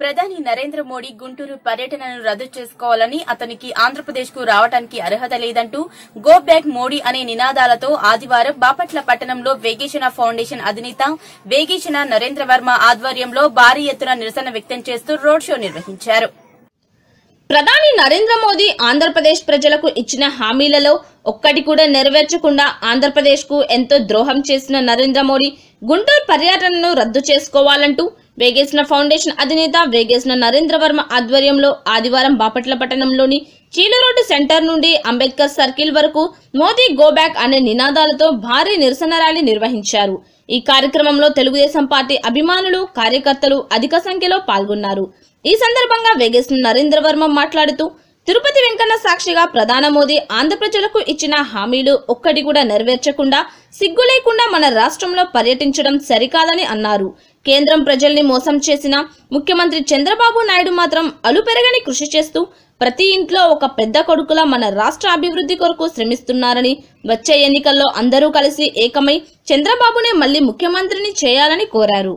ప్రధాని నరేంద్ర మోడీ గుంటూరు పర్యటనను రద్దు చేసుకోవాలని అతనికి ఆంధ్రప్రదేశ్ కు రావడానికి అర్హత లేదంటూ గో బ్యాక్ మోడీ అనే నినాదాలతో ఆదివారం బాపట్ల పట్టణంలో వేగేశన ఫౌండేషన్ అధినేత వేగేశన నరేంద్ర వర్మ ఆధ్వర్యంలో భారీ ఎత్తున నిరసన వ్యక్తం చేస్తూ రోడ్ షో నిర్వహించారు ప్రధాని నరేంద్ర మోదీ ఆంధ్రప్రదేశ్ ప్రజలకు ఇచ్చిన హామీలలో ఒక్కటి కూడా నెరవేర్చకుండా ఆంధ్రప్రదేశ్ కు ఎంతో ద్రోహం చేసిన నరేంద్ర మోడీ గుంటూరు పర్యటనను రద్దు చేసుకోవాలంటూ వేగేసిన ఫౌండేషన్ అధినేత వేగేసిన నరేంద్ర వర్మ ఆధ్వర్యంలో ఆదివారం బాపట్ల పట్టణంలోని చీలు రోడ్డు సెంటర్ నుండి అంబేద్కర్ సర్కిల్ వరకు మోదీ గో బ్యాక్ అనే నినాదాలతో భారీ నిరసన ర్యాలీ నిర్వహించారు ఈ కార్యక్రమంలో తెలుగుదేశం పార్టీ అభిమానులు కార్యకర్తలు అధిక సంఖ్యలో పాల్గొన్నారు ఈ సందర్భంగా వేగేసిన నరేంద్ర వర్మ మాట్లాడుతూ తిరుపతి వెంకన్న సాక్షిగా ప్రధాన మోదీ ఆంధ్ర ప్రజలకు ఇచ్చిన హామీలు ఒక్కటి కూడా నెరవేర్చకుండా సిగ్గు లేకుండా మన రాష్ట్రంలో పర్యటించడం సరికాదని అన్నారు కేంద్రం ప్రజల్ని మోసం చేసిన ముఖ్యమంత్రి చంద్రబాబు నాయుడు మాత్రం అలుపెరగని కృషి చేస్తూ ప్రతి ఇంట్లో ఒక పెద్ద కొడుకులా మన రాష్ట్ర అభివృద్ధి కొరకు శ్రమిస్తున్నారని వచ్చే ఎన్నికల్లో అందరూ కలిసి ఏకమై చంద్రబాబునే మళ్లీ ముఖ్యమంత్రిని చేయాలని కోరారు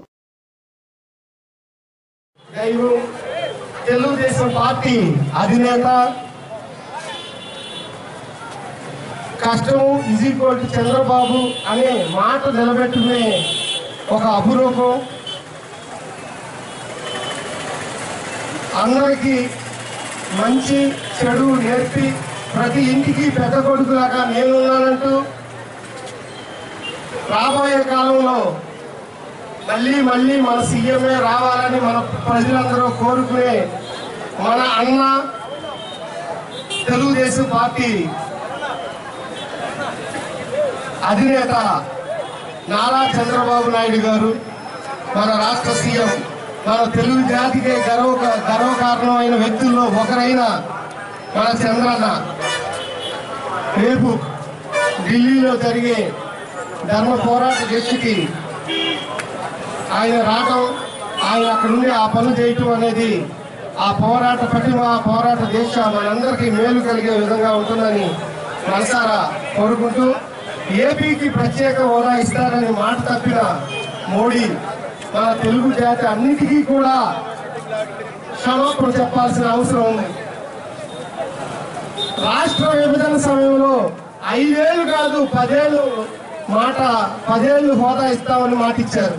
దైవం తెలుగుదేశం పార్టీ అధినేత కష్టము ఈజ్ ఈక్వల్ టు చంద్రబాబు అనే మాట నిలబెట్టుకునే ఒక అపురూపం అందరికీ మంచి చెడు నేర్పి ప్రతి ఇంటికి పెద్ద కొడుకులాగా నేనున్నానంటూ రాబోయే కాలంలో మళ్ళీ మళ్ళీ మన సీఎంఏ రావాలని మన ప్రజలందరూ కోరుకునే మన అన్న తెలుగుదేశం పార్టీ అధినేత నారా చంద్రబాబు నాయుడు గారు మన రాష్ట్ర సీఎం మన తెలుగు జాతికే గర్వ గర్వకారణమైన వ్యక్తుల్లో ఒకరైన మన చంద్రన్న రేపు ఢిల్లీలో జరిగే ధర్మ పోరాట దీక్షకి ఆయన రావటం ఆయన అక్కడ నుండి ఆ పనులు చేయటం అనేది ఆ పోరాట పటిమ ఆ పోరాట దీక్ష మనందరికీ మేలు కలిగే విధంగా ఉంటుందని మనసారా కోరుకుంటూ ఏపీకి ప్రత్యేక హోదా ఇస్తారని మాట తప్పిన మోడీ మన తెలుగు జాతి అన్నిటికీ కూడా క్షమాపణ చెప్పాల్సిన అవసరం ఉంది రాష్ట్ర విభజన సమయంలో ఐదేళ్ళు కాదు పదేళ్ళు మాట పదేళ్ళు హోదా ఇస్తామని మాట ఇచ్చారు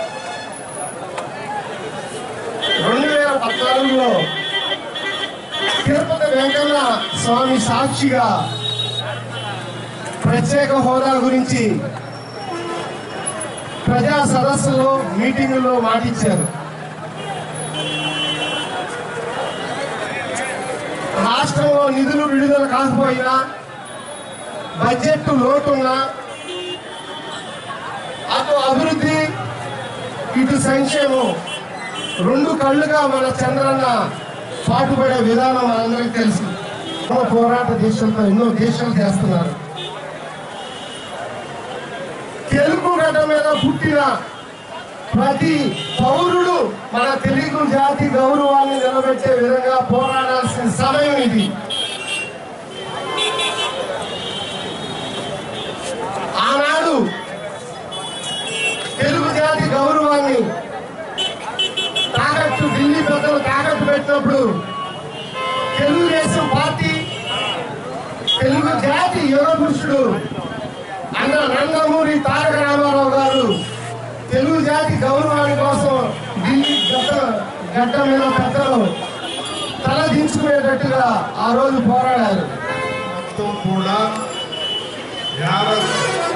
రెండు వేల పద్నాలుగులో తిరుపతి వెంకన్న స్వామి సాక్షిగా ప్రత్యేక హోదా గురించి ప్రజా సదస్సులో మీటింగులో మాటిచ్చారు రాష్ట్రంలో నిధులు విడుదల కాకపోయినా బడ్జెట్ లోటున్నా అటు అభివృద్ధి ఇటు సంక్షేమం రెండు కళ్ళుగా మన చంద్రన్న పాటుపడే విధానం మనందరికీ తెలుసు ఎన్నో పోరాట దేశాలతో ఎన్నో దేశాలు చేస్తున్నారు తెలుగు గడ్డ మీద పుట్టిన ప్రతి పౌరుడు మన తెలుగు జాతి గౌరవాన్ని నిలబెట్టే విధంగా పోరాడాల్సిన సమయం ఇది ఆనాడు తెలుగు జాతి గౌరవాన్ని తాకట్టు ఢిల్లీ పెద్దలు తాకట్టు పెట్టినప్పుడు తెలుగుదేశం పార్టీ తెలుగు జాతి యువ పురుషుడు అన్న నందమూరి తారక రామారావు గారు తెలుగు జాతి గౌరవాని కోసం ఢిల్లీ గడ్డ గడ్డ మీద పెద్దలు తల దించుకునేటట్టుగా ఆ రోజు పోరాడారు మొత్తం కూడా యావత్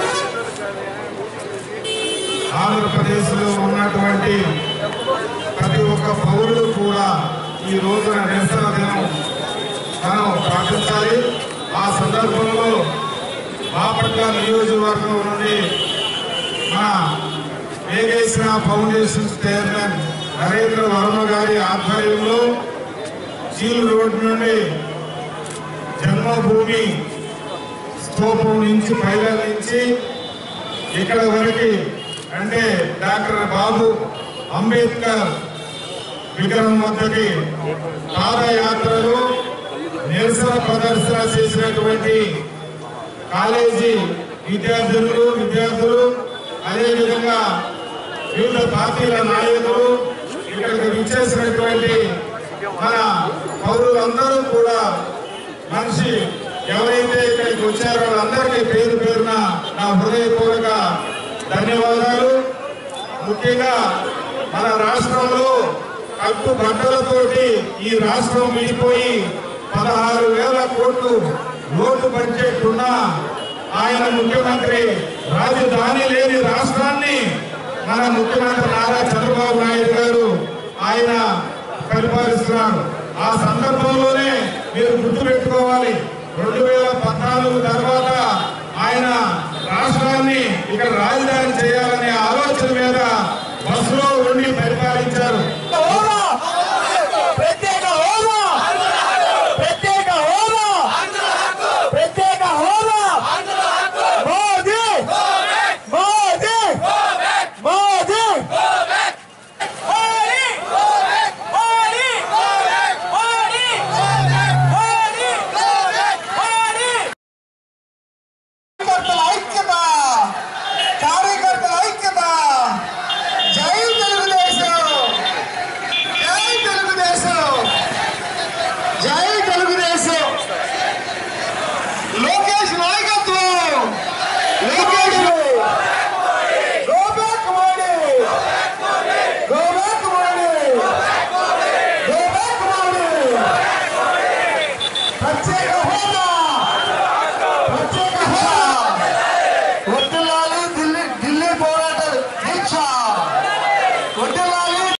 ఆంధ్రప్రదేశ్లో ఉన్నటువంటి ప్రతి ఒక్క పౌరుడు కూడా ఈ రోజున నిరసన దినం మనం పాటించాలి ఆ సందర్భంలో బాపట్ల నియోజకవర్గం నుండి మన వేగేశ్వర ఫౌండేషన్ చైర్మన్ నరేంద్ర వర్మ గారి ఆధ్వర్యంలో చీలు రోడ్ నుండి జన్మభూమి స్తూపం నుంచి పైల నుంచి ఇక్కడ వరకు అంటే డాక్టర్ బాబు అంబేద్కర్ విగ్రహం వద్దకి పాదయాత్రలు నిరసన ప్రదర్శన చేసినటువంటి కాలేజీ విద్యార్థులు విద్యార్థులు అదేవిధంగా వివిధ పార్టీల నాయకులు ఇక్కడికి విచ్చేసినటువంటి మన పౌరులందరూ కూడా మనిషి ఎవరైతే ఇక్కడికి వచ్చారో వాళ్ళందరికీ పేరు పేరున నా హృదయపూర్వక ధన్యవాదాలు ముఖ్యంగా మన రాష్ట్రంలో కట్టు బట్టలతోటి ఈ రాష్ట్రం విడిపోయి పదహారు వేల కోట్లు లోటు బడ్జెట్ ఉన్న ఆయన ముఖ్యమంత్రి రాజధాని లేని రాష్ట్రాన్ని మన ముఖ్యమంత్రి నారా చంద్రబాబు నాయుడు గారు ఆయన పరిపాలిస్తున్నారు ఆ సందర్భంలోనే మీరు గుర్తుపెట్టుకోవాలి రెండు వేల పద్నాలుగు తర్వాత ఆయన రాష్ట్రాన్ని ఇక్కడ రాజధాని చేయాలనే ఆలోచన మీద బస్సులో ఉండి